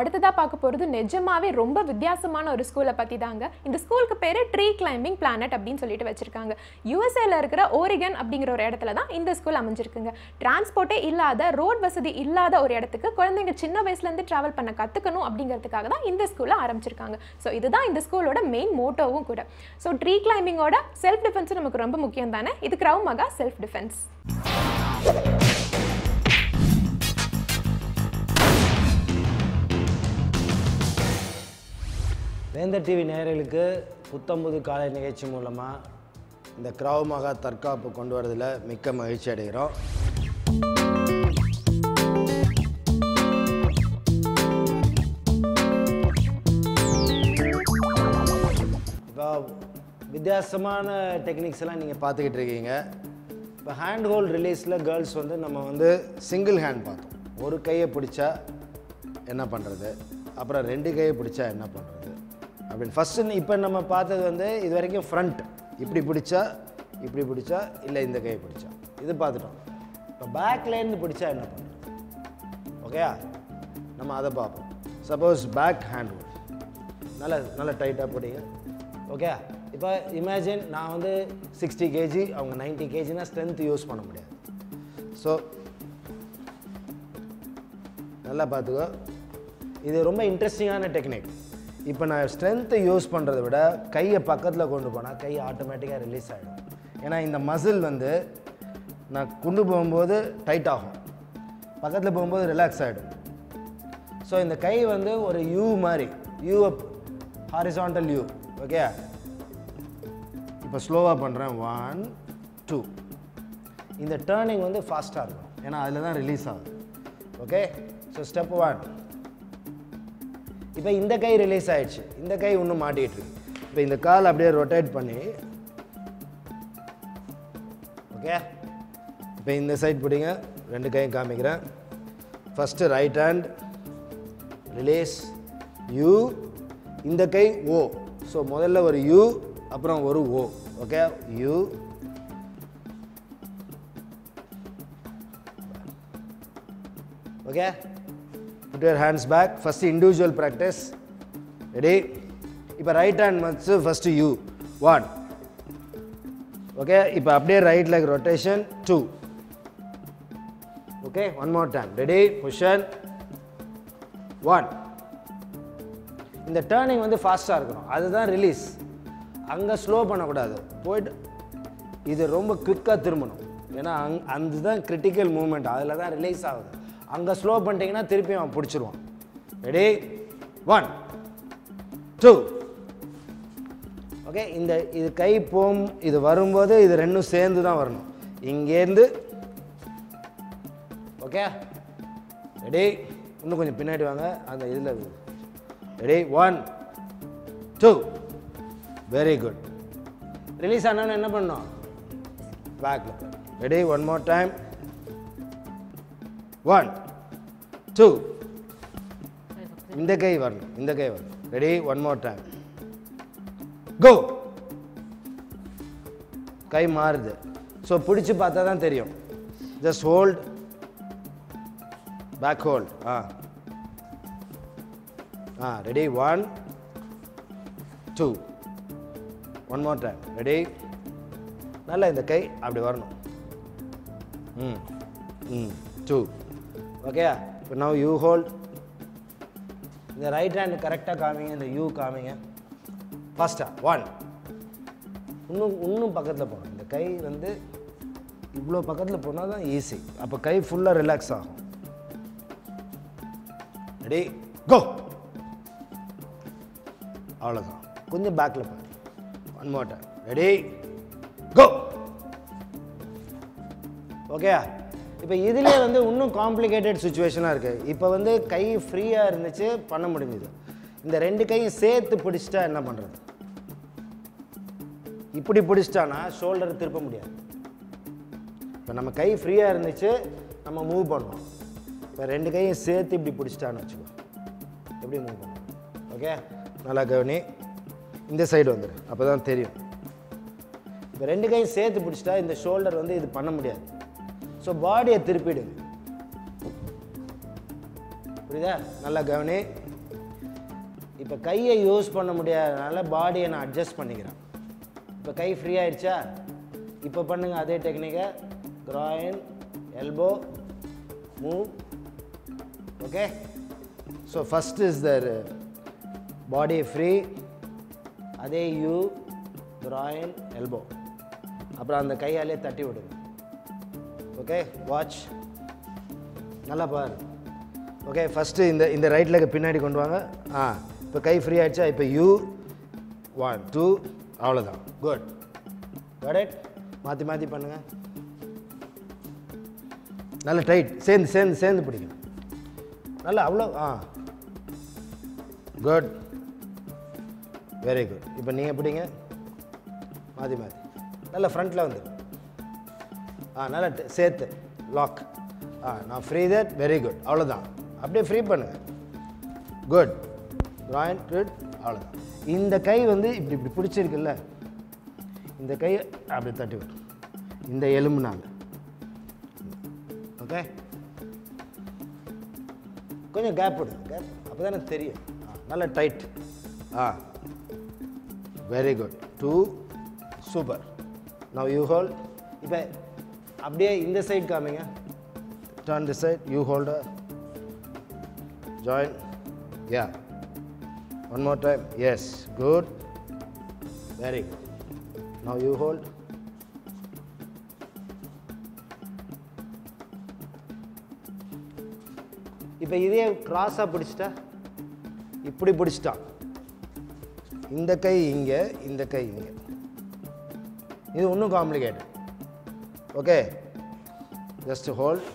அடுத்ததாக பார்க்க போகிறது நிஜமாவே ரொம்ப வித்தியாசமான ஒரு ஸ்கூலை பற்றி தாங்க இந்த ஸ்கூலுக்கு பேர் ட்ரீ கிளைம்பிங் பிளானட் அப்படின்னு சொல்லிட்டு வச்சிருக்காங்க யூஎஸ்ஏல இருக்கிற ஓரிகன் அப்படிங்கிற ஒரு இடத்துல தான் இந்த ஸ்கூல் அமைஞ்சிருக்குங்க டிரான்ஸ்போர்ட்டே இல்லாத ரோட் வசதி இல்லாத ஒரு இடத்துக்கு குழந்தைங்க சின்ன வயசுலேருந்து ட்ராவல் பண்ண கற்றுக்கணும் அப்படிங்கிறதுக்காக தான் இந்த ஸ்கூலை ஆரம்பிச்சிருக்காங்க ஸோ இதுதான் இந்த ஸ்கூலோட மெயின் மோட்டோவும் கூட ஸோ ட்ரீ கிளைம்பிங்கோட செல்ஃப் டிஃபென்ஸும் நமக்கு ரொம்ப முக்கியம் தானே இது கிரவ் மகா செல்ஃப் டிஃபென்ஸ் வேந்தர் டிவி நேயர்களுக்கு புத்தம்புது காலை நிகழ்ச்சி மூலமாக இந்த கிராவ் மகா தற்காப்பு கொண்டு வரதில் மிக்க மகிழ்ச்சி அடைகிறோம் இப்போ வித்தியாசமான டெக்னிக்ஸ் எல்லாம் நீங்கள் பார்த்துக்கிட்டு இருக்கீங்க இப்போ ஹேண்ட் ஹோல்ட் ரிலீஸில் கேர்ள்ஸ் வந்து நம்ம வந்து சிங்கிள் ஹேண்ட் பார்த்தோம் ஒரு கையை பிடிச்சா என்ன பண்ணுறது அப்புறம் ரெண்டு கையை பிடிச்சா என்ன பண்ணுறது அப்படின்னு ஃபஸ்ட்டு இப்போ நம்ம பார்த்தது வந்து இது வரைக்கும் ஃப்ரண்ட் இப்படி பிடிச்சா இப்படி பிடிச்சா இல்லை இந்த கையை பிடிச்சா இது பார்த்துட்டோம் இப்போ பேக்லேருந்து பிடிச்சா என்ன பண்ணுறது ஓகேயா நம்ம அதை பார்ப்போம் சப்போஸ் பேக் ஹேண்ட் ஹோல்ட் நல்ல நல்ல டைட்டாக பிடிங்க ஓகே இப்போ இமேஜின் நான் வந்து சிக்ஸ்டி கேஜி அவங்க நைன்ட்டி கேஜினா ஸ்ட்ரென்த் யூஸ் பண்ண முடியாது ஸோ நல்லா பார்த்துக்கோ இது ரொம்ப இன்ட்ரெஸ்டிங்கான டெக்னிக் இப்போ நான் ஸ்ட்ரென்த்தை யூஸ் பண்ணுறத விட கையை பக்கத்தில் கொண்டு போனால் கை ஆட்டோமேட்டிக்காக ரிலீஸ் ஆகிடும் ஏன்னா இந்த மசில் வந்து நான் கொண்டு போகும்போது டைட் ஆகும் பக்கத்தில் போகும்போது ரிலாக்ஸ் ஆகிடும் ஸோ இந்த கை வந்து ஒரு யூ மாதிரி யூ ஹாரிசாண்டல் யூ ஓகே இப்போ ஸ்லோவாக பண்ணுறேன் ஒன் டூ இந்த டேர்னிங் வந்து ஃபாஸ்ட்டாக இருக்கும் ஏன்னா அதில் தான் ரிலீஸ் ஆகுது ஓகே ஸோ ஸ்டெப் ஒன் இப்போ இந்த கை ரிலீஸ் ஆயிடுச்சு இந்த கை இன்னும் மாட்டிகிட்டு இருக்கு இப்போ இந்த கால் அப்படியே ரொட்டேட் பண்ணி ஓகே இப்போ இந்த சைட் பிடிங்க ரெண்டு கையும் காமிக்கிறேன் first right hand release U இந்த கை ஓ ஸோ முதல்ல ஒரு யூ அப்புறம் ஒரு O okay U okay put your hands back first individual practice ready இப்போ ரைட் ஹேண்ட் மச்சு ஃபஸ்ட்டு யூ ஒன் ஓகே இப்போ அப்படியே right leg rotation two okay one more time ready position one இந்த turning வந்து ஃபாஸ்ட்டாக இருக்கணும் அதுதான் ரிலீஸ் அங்கே ஸ்லோ பண்ணக்கூடாது போயிட்டு இது ரொம்ப குவிக்காக திரும்பணும் ஏன்னா அங் அதுதான் கிரிட்டிக்கல் மூமெண்ட் அதில் தான் ரிலீஸ் ஆகுது அங்கே ஸ்லோ பண்ணிட்டீங்கன்னா திருப்பி அவன் பிடிச்சிருவான் ரெடி ஒன் டூ ஓகே இந்த இது கை போம் இது வரும்போது இது ரெண்டும் சேர்ந்து தான் வரணும் இங்கேருந்து ஓகே ரெடி இன்னும் கொஞ்சம் பின்னாடி வாங்க அந்த இதில் ready one two very good release ஆனோன்னு என்ன பண்ணோம் பேக்கில் ready one more time one two இந்த கை வரணும் இந்த கை வரணும் ready one more time go கை மாறுது ஸோ பிடிச்சி பார்த்தா தான் தெரியும் ஜஸ்ட் ஹோல்ட் பேக் ஹோல்ட் ஆ ஆ ready one two one more time ready நல்லா இந்த கை அப்படி வரணும் ம் ம் டூ ஓகே இப்போ நவ் யூ ஹோல்ட் இந்த ரைட் ஹேண்ட் கரெக்டாக காமிங்க இந்த யூ காமிங்க ஃபஸ்ட்டாக ஒன் இன்னும் இன்னும் பக்கத்தில் போகணும் இந்த கை வந்து இவ்வளோ பக்கத்தில் போனால் தான் ஈஸி அப்போ கை ஃபுல்லாக ரிலாக்ஸ் ஆகும் ரெடி கோ அவ்வளோதான் கொஞ்சம் பேக்கில் பாரு one more time ready go okay இப்போ இதுலேயே வந்து இன்னும் காம்ப்ளிகேட்டட் சுச்சுவேஷனாக இருக்குது இப்போ வந்து கை ஃப்ரீயாக இருந்துச்சு பண்ண முடிஞ்சுது இந்த ரெண்டு கையும் சேர்த்து பிடிச்சிட்டா என்ன பண்ணுறது இப்படி பிடிச்சிட்டானா ஷோல்டர் திருப்ப முடியாது இப்போ நம்ம கை ஃப்ரீயாக இருந்துச்சு நம்ம மூவ் பண்ணோம் இப்போ ரெண்டு கையும் சேர்த்து இப்படி பிடிச்சிட்டான்னு வச்சுக்கோ எப்படி மூவ் பண்ணுவோம் ஓகே நல்லா கவனி இந்த சைடு வந்துடு அப்போ தான் தெரியும் இப்போ ரெண்டு கையும் சேர்த்து பிடிச்சிட்டா இந்த ஷோல்டர் வந்து இது பண்ண முடியாது ஸோ பாடியை திருப்பிடுங்க புரியுதா நல்லா கவனி இப்போ கையை யூஸ் பண்ண முடியாதனால பாடியை நான் அட்ஜஸ்ட் பண்ணிக்கிறேன் இப்போ கை ஃப்ரீ ஆயிடுச்சா இப்போ பண்ணுங்க அதே டெக்னிக்கை groin elbow move okay so first is the body free அதே யூ கிராயின் எல்போ அப்புறம் அந்த கையாலே தட்டி விடுங்க ஓகே வாட்ச் நல்லா பாரு ஓகே ஃபஸ்ட்டு இந்த இந்த ரைட் லெக் பின்னாடி கொண்டு வாங்க ஆ இப்போ கை ஃப்ரீ ஆயிடுச்சா இப்போ யூ ஒன் டூ அவ்வளோதான் குட் கரெக்ட் மாற்றி மாற்றி பண்ணுங்க நல்ல டைட் சேர்ந்து சேர்ந்து சேர்ந்து பிடிக்கணும் நல்லா அவ்வளோ ஆ குட் வெரி குட் இப்போ நீங்கள் பிடிங்க மாற்றி மாற்றி நல்லா ஃப்ரண்ட்டில் வந்து ஆ நல்லா ட- சேர்த்து லாக் ஆ நான் ஃப்ரீ தட் வெரி குட் அவ்வளோதான் அப்படியே ஃப்ரீ பண்ணுங்க குட் ராயன் குட் அவ்வளோதான் இந்த கை வந்து இப்படி இப்படி பிடிச்சிருக்குல்ல இந்த கையை அப்படி தட்டி விட்டு இந்த எலும்புனால ஓகே கொஞ்சம் கேப் விடுங்க கேப் அப்போ தான் எனக்கு தெரியும் ஆ நல்லா டைட் ஆ very good two super now you hold இப்போ அப்படியே இந்த சைடு காமிங்க turn the side you hold join yeah one more time yes good very good now you hold இப்போ இதே கிராஸாக பிடிச்சிட்டா இப்படி பிடிச்சிட்டான் இந்த கை இங்கே இந்த கை இங்கே இது இன்னும் காம்ப்ளிகேட்டட் ஓகே ஜஸ்ட் ஹோல்ட்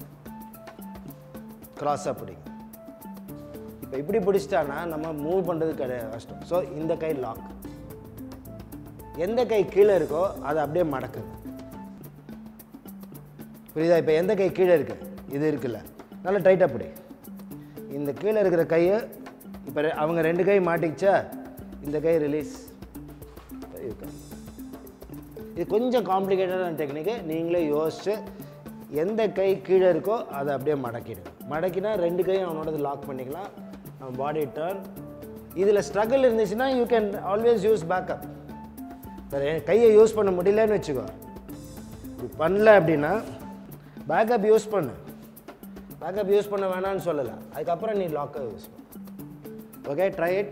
கிராஸாக பிடிக்கும் இப்போ இப்படி பிடிச்சிட்டானா நம்ம மூவ் பண்ணுறது கிடையாது கஷ்டம் ஸோ இந்த கை லாக் எந்த கை கீழே இருக்கோ அதை அப்படியே மடக்குங்க புரியுதா இப்போ எந்த கை கீழே இருக்கு இது இருக்குல்ல நல்லா டைட்டாக பிடி இந்த கீழே இருக்கிற கையை இப்போ ரெ- அவங்க ரெண்டு கை மாட்டிக்கிச்சா இந்த கை ரிலீஸ் இது கொஞ்சம் காம்ப்ளிகேட்டடான டெக்னிக்கு நீங்களே யோசிச்சு எந்த கை கீழே இருக்கோ அதை அப்படியே மடக்கிடுங்க மடக்கினா ரெண்டு கையும் அவனோடது லாக் பண்ணிக்கலாம் நம்ம பாடி டர்ன் இதில் ஸ்ட்ரகிள் இருந்துச்சுன்னா you can always use backup வேறு கையை யூஸ் பண்ண முடியலன்னு வச்சுக்கோ இப்படி பண்ணல அப்படின்னா பேக்கப் யூஸ் பண்ணு பேக்கப் யூஸ் பண்ண வேணாம்னு சொல்லலை அதுக்கப்புறம் நீ லாக்கை யூஸ் பண்ணு ஓகே ட்ரை இட்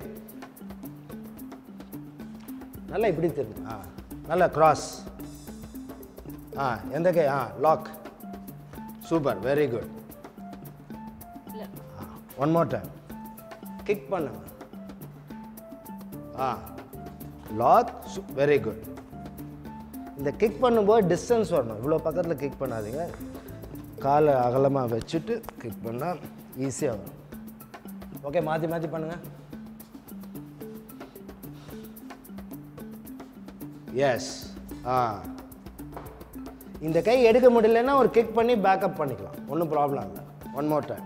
நல்லா இப்படி தெரியும் ஆ நல்லா கிராஸ் ஆ எந்த கை ஆ lock super very good one more time kick பண்ணுங்க ஆ லாக் வெரி குட் இந்த கிக் பண்ணும்போது டிஸ்டன்ஸ் வரணும் இவ்வளோ பக்கத்தில் கிக் பண்ணாதீங்க காலை அகலமாக வச்சுட்டு கிக் பண்ணால் ஈஸியாக வரும் ஓகே மாற்றி மாற்றி பண்ணுங்கள் எஸ் ஆ இந்த கை எடுக்க முடியலன்னா ஒரு கிக் பண்ணி பேக்கப் பண்ணிக்கலாம் ஒன்றும் ப்ராப்ளம் இல்லை one more time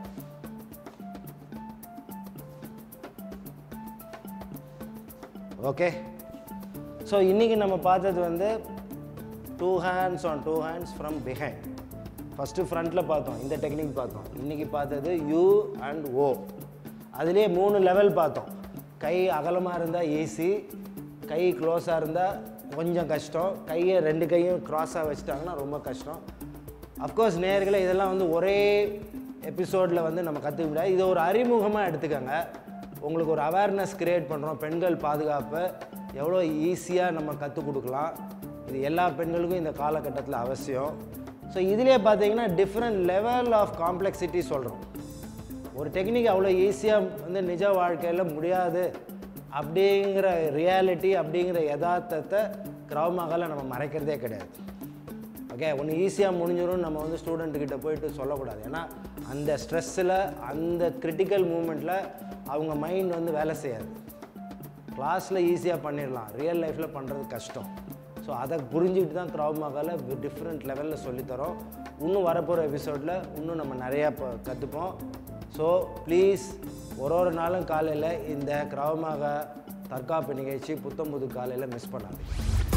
okay so இன்றைக்கி நம்ம பார்த்தது வந்து two hands on two hands from behind first ஃப்ரண்ட்டில் பார்த்தோம் இந்த டெக்னிக் பார்த்தோம் இன்றைக்கி பார்த்தது யூ அண்ட் ஓ அதுலேயே மூணு லெவல் பார்த்தோம் கை அகலமாக இருந்தால் ஈஸி கை க்ளோஸாக இருந்தால் கொஞ்சம் கஷ்டம் கையை ரெண்டு கையும் க்ராஸாக வச்சுட்டாங்கன்னா ரொம்ப கஷ்டம் அஃப்கோர்ஸ் நேயர்களே இதெல்லாம் வந்து ஒரே எபிசோடில் வந்து நம்ம கற்றுக்க முடியாது இதை ஒரு அறிமுகமாக எடுத்துக்கோங்க உங்களுக்கு ஒரு அவேர்னஸ் கிரியேட் பண்ணுறோம் பெண்கள் பாதுகாப்பு எவ்வளோ ஈஸியாக நம்ம கற்றுக் கொடுக்கலாம் இது எல்லா பெண்களுக்கும் இந்த காலகட்டத்தில் அவசியம் ஸோ இதுலேயே பார்த்தீங்கன்னா டிஃப்ரெண்ட் லெவல் ஆஃப் காம்ப்ளெக்சிட்டி சொல்கிறோம் ஒரு டெக்னிக் அவ்வளோ ஈஸியாக வந்து நிஜ வாழ்க்கையில் முடியாது அப்படிங்கிற ரியாலிட்டி அப்படிங்கிற யதார்த்தத்தை கிரவமாகல நம்ம மறைக்கிறதே கிடையாது ஓகே ஒன்று ஈஸியாக முடிஞ்சிடும் நம்ம வந்து ஸ்டூடெண்ட்டுக்கிட்ட போயிட்டு சொல்லக்கூடாது ஏன்னா அந்த ஸ்ட்ரெஸ்ஸில் அந்த கிரிட்டிக்கல் மூமெண்ட்டில் அவங்க மைண்ட் வந்து வேலை செய்யாது கிளாஸில் ஈஸியாக பண்ணிடலாம் ரியல் லைஃப்பில் பண்ணுறது கஷ்டம் ஸோ அதை புரிஞ்சுக்கிட்டு தான் க்ரௌ மகால டிஃப்ரெண்ட் லெவலில் சொல்லித்தரோம் இன்னும் வரப்போகிற எபிசோடில் இன்னும் நம்ம நிறையா இப்போ கற்றுப்போம் ஸோ ப்ளீஸ் ஒரு ஒரு நாளும் காலையில் இந்த க்ரௌமாக தற்காப்பு நிகழ்ச்சி புத்தம் புது காலையில் மிஸ் பண்ணாதீங்க